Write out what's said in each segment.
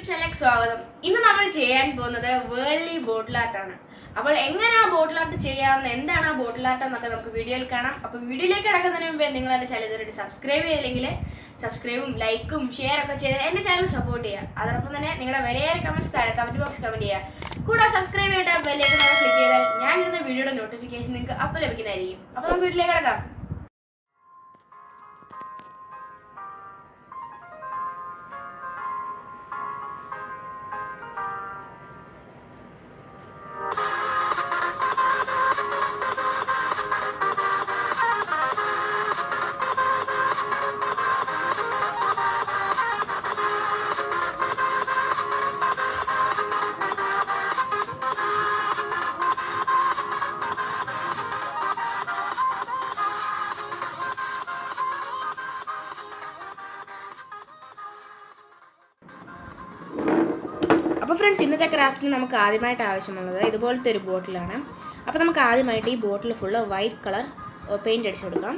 ചാനലിലേക്ക് സ്വാഗതം ഇന്ന് നമ്മൾ ചെയ്യാൻ പോകുന്നത് വേൾഡ്ലി ബോട്ടിൽ ആർട്ടാണ് അപ്പോൾ എങ്ങനെ ആ ബോട്ടിൽ ആർട്ട് ചെയ്യാമെന്ന് എന്താണ് ആ ബോട്ടിൽ ആർട്ട് എന്നൊക്കെ നമുക്ക് വീഡിയോയിൽ കാണാം അപ്പോൾ വീഡിയോയിലേക്ക് കിടക്കുന്നതിന് മുമ്പേ നിങ്ങൾ എൻ്റെ ചാനൽ ഇതുവരെ സബ്സ്ക്രൈബ് ചെയ്തില്ലെങ്കിൽ സബ്സ്ക്രൈബും ലൈക്കും ഷെയർ ഒക്കെ ചെയ്ത് എൻ്റെ ചാനൽ സപ്പോർട്ട് ചെയ്യുക അതോടൊപ്പം തന്നെ നിങ്ങളുടെ വിലയേറെ കമൻറ്റ്സ് താഴെ കമൻറ്റ് ബോക്സ് കമൻറ്റ് ചെയ്യുക കൂടാതെ സബ്സ്ക്രൈബ് ചെയ്തിട്ട് ബെല്ലേക്ക് നമ്മൾ ക്ലിക്ക് ചെയ്താൽ ഞാനിരുന്ന വീഡിയോയുടെ നോട്ടിഫിക്കേഷൻ നിങ്ങൾക്ക് അപ്പോൾ ലഭിക്കുന്നതായിരിക്കും അപ്പോൾ നമുക്ക് വീട്ടിലേക്ക് കിടക്കാം അപ്പോൾ ഫ്രണ്ട്സ് ഇന്നത്തെ ക്രാഫ്റ്റിന് നമുക്ക് ആദ്യമായിട്ട് ആവശ്യമുള്ളത് ഇതുപോലത്തെ ഒരു ബോട്ടിലാണ് അപ്പോൾ നമുക്ക് ആദ്യമായിട്ട് ഈ bottle full white colour paint അടിച്ചു കൊടുക്കാം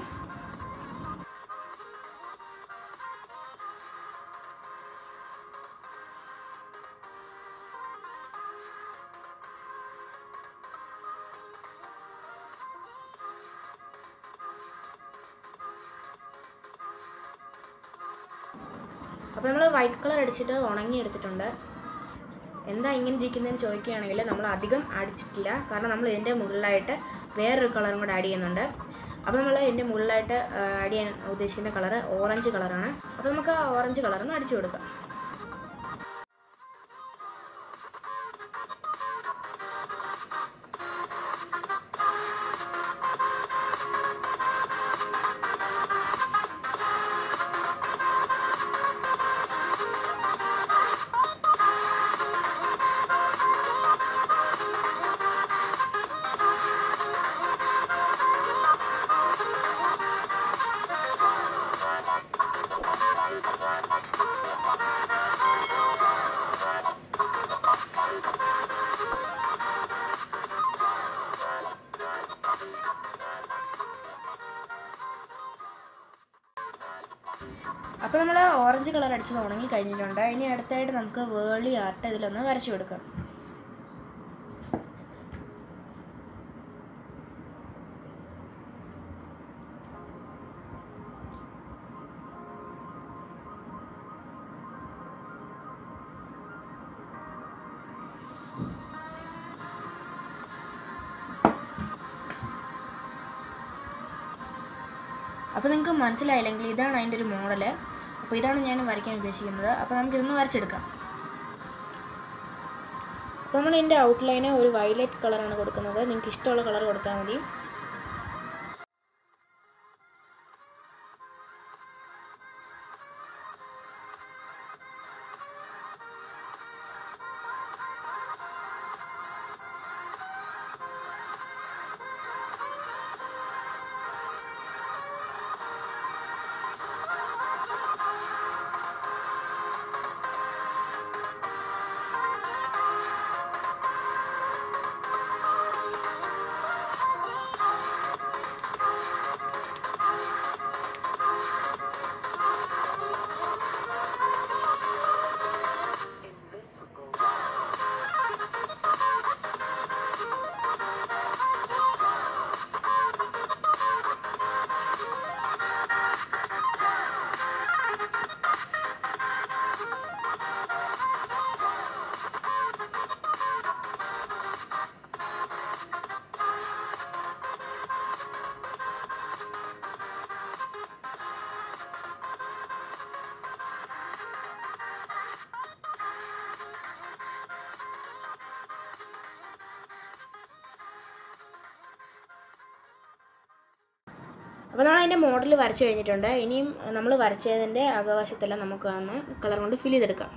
അപ്പോൾ നമ്മൾ വൈറ്റ് കളർ അടിച്ചിട്ട് ഉണങ്ങി എടുത്തിട്ടുണ്ട് എന്താ ഇങ്ങനെ ഇരിക്കുന്നതെന്ന് ചോദിക്കുകയാണെങ്കിൽ നമ്മൾ അധികം അടിച്ചിട്ടില്ല കാരണം നമ്മൾ ഇതിൻ്റെ മുകളിലായിട്ട് വേറൊരു കളറും കൂടെ ആഡ് ചെയ്യുന്നുണ്ട് അപ്പോൾ നമ്മൾ ഇതിൻ്റെ മുകളിലായിട്ട് ആഡ് ചെയ്യാൻ ഉദ്ദേശിക്കുന്ന കളറ് ഓറഞ്ച് കളറാണ് അപ്പോൾ നമുക്ക് ആ ഓറഞ്ച് കളറൊന്ന് അടിച്ചു കൊടുക്കാം അപ്പോൾ നമ്മൾ ഓറഞ്ച് കളർ അടിച്ചത് ഉണങ്ങി കഴിഞ്ഞിട്ടുണ്ട് ഇനി അടുത്തായിട്ട് നമുക്ക് വേളി ആർട്ട് ഇതിലൊന്ന് വരച്ചു കൊടുക്കാം അപ്പോൾ നിങ്ങൾക്ക് മനസ്സിലായില്ലെങ്കിൽ ഇതാണ് അതിൻ്റെ ഒരു മോഡൽ അപ്പോൾ ഇതാണ് ഞാൻ വരയ്ക്കാൻ ഉദ്ദേശിക്കുന്നത് അപ്പോൾ നമുക്കിതൊന്ന് വരച്ചെടുക്കാം അപ്പോൾ നമ്മൾ ഇതിൻ്റെ ഔട്ട്ലൈന് ഒരു വയലറ്റ് കളറാണ് കൊടുക്കുന്നത് നിങ്ങൾക്ക് ഇഷ്ടമുള്ള കളർ കൊടുത്താൽ മതി അപ്പോൾ നമ്മൾ അതിൻ്റെ മോഡൽ വരച്ച് കഴിഞ്ഞിട്ടുണ്ട് ഇനിയും നമ്മൾ വരച്ചതിൻ്റെ അകവശത്തെല്ലാം നമുക്ക് ഒന്ന് കളർ കൊണ്ട് ഫിൽ ചെയ്തെടുക്കാം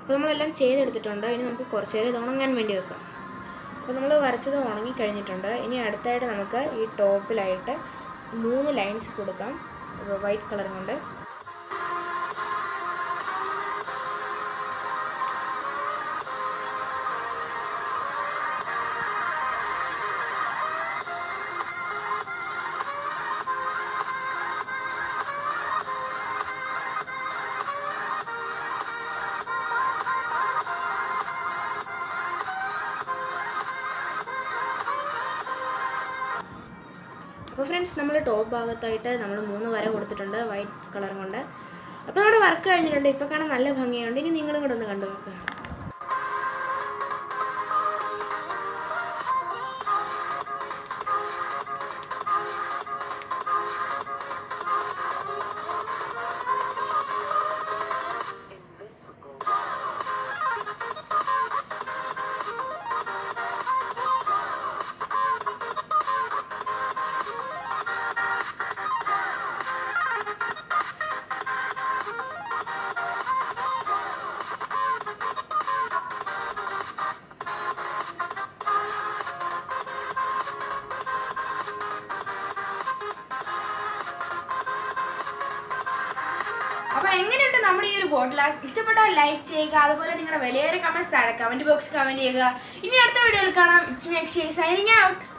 അപ്പോൾ നമ്മളെല്ലാം ചെയ്തെടുത്തിട്ടുണ്ട് ഇനി നമുക്ക് കുറച്ച് നേരം ഇത് ഉണങ്ങാൻ വേണ്ടി വെക്കാം അപ്പോൾ നമ്മൾ വരച്ചത് ഉണങ്ങി കഴിഞ്ഞിട്ടുണ്ട് ഇനി അടുത്തായിട്ട് നമുക്ക് ഈ ടോപ്പിലായിട്ട് മൂന്ന് ലൈൻസ് കൊടുക്കാം വൈറ്റ് കളർ കൊണ്ട് അപ്പോൾ ഫ്രണ്ട്സ് നമ്മൾ ടോപ്പ് ഭാഗത്തായിട്ട് നമ്മൾ മൂന്ന് വര കൊടുത്തിട്ടുണ്ട് വൈറ്റ് കളർ കൊണ്ട് അപ്പോൾ നമ്മുടെ വർക്ക് കഴിഞ്ഞിട്ടുണ്ട് ഇപ്പോൾ കാണാൻ നല്ല ഭംഗിയുണ്ട് ഇനി നിങ്ങളും കൂടെ ഒന്ന് കണ്ടു നോക്കുക അപ്പോൾ എങ്ങനെയുണ്ട് നമ്മുടെ ഈ ഒരു ബോട്ടിൽ ആർട്ട് ഇഷ്ടപ്പെട്ടാൽ ലൈക്ക് ചെയ്യുക അതുപോലെ നിങ്ങളുടെ വിലയേറെ കമൻറ്റ്സ് താഴെ കമൻറ്റ് ബോക്സ് കമൻറ്റ് ചെയ്യുക ഇനി അടുത്ത വീഡിയോയിൽ കാണാം it's me Akshay signing out